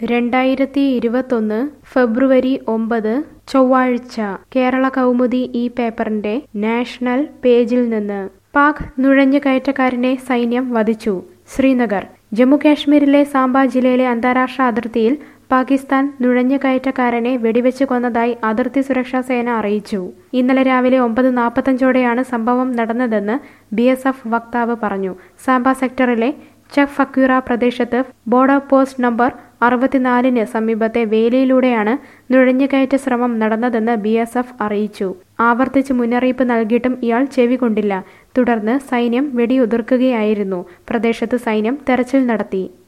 രണ്ടായിരത്തി ഇരുപത്തൊന്ന് ഫെബ്രുവരി ഒമ്പത് ചൊവ്വാഴ്ച കേരള കൗമുദി ഈ പേപ്പറിന്റെ നാഷണൽ പേജിൽ നിന്ന് പാക് നുഴഞ്ഞുകയറ്റക്കാരനെ സൈന്യം വധിച്ചു ശ്രീനഗർ ജമ്മുകാശ്മീരിലെ സാംബ ജില്ലയിലെ അന്താരാഷ്ട്ര അതിർത്തിയിൽ പാകിസ്ഥാൻ നുഴഞ്ഞുകയറ്റക്കാരനെ വെടിവെച്ച് കൊന്നതായി അതിർത്തി സുരക്ഷാ സേന അറിയിച്ചു ഇന്നലെ രാവിലെ ഒമ്പത് നാൽപ്പത്തഞ്ചോടെയാണ് സംഭവം നടന്നതെന്ന് ബി എസ് എഫ് വക്താവ് പറഞ്ഞു സാംബ സെക്ടറിലെ ചക് ഫക്യൂറ പ്രദേശത്ത് ബോർഡർ പോസ്റ്റ് നമ്പർ അറുപത്തിനാലിന് സമീപത്തെ വേലിയിലൂടെയാണ് നുഴഞ്ഞുകയറ്റ ശ്രമം നടന്നതെന്ന് ബി എസ് എഫ് അറിയിച്ചു ആവർത്തിച്ച് മുന്നറിയിപ്പ് നൽകിയിട്ടും ഇയാൾ ചെവികൊണ്ടില്ല തുടർന്ന് സൈന്യം വെടിയുതിർക്കുകയായിരുന്നു പ്രദേശത്ത് സൈന്യം തെരച്ചിൽ നടത്തി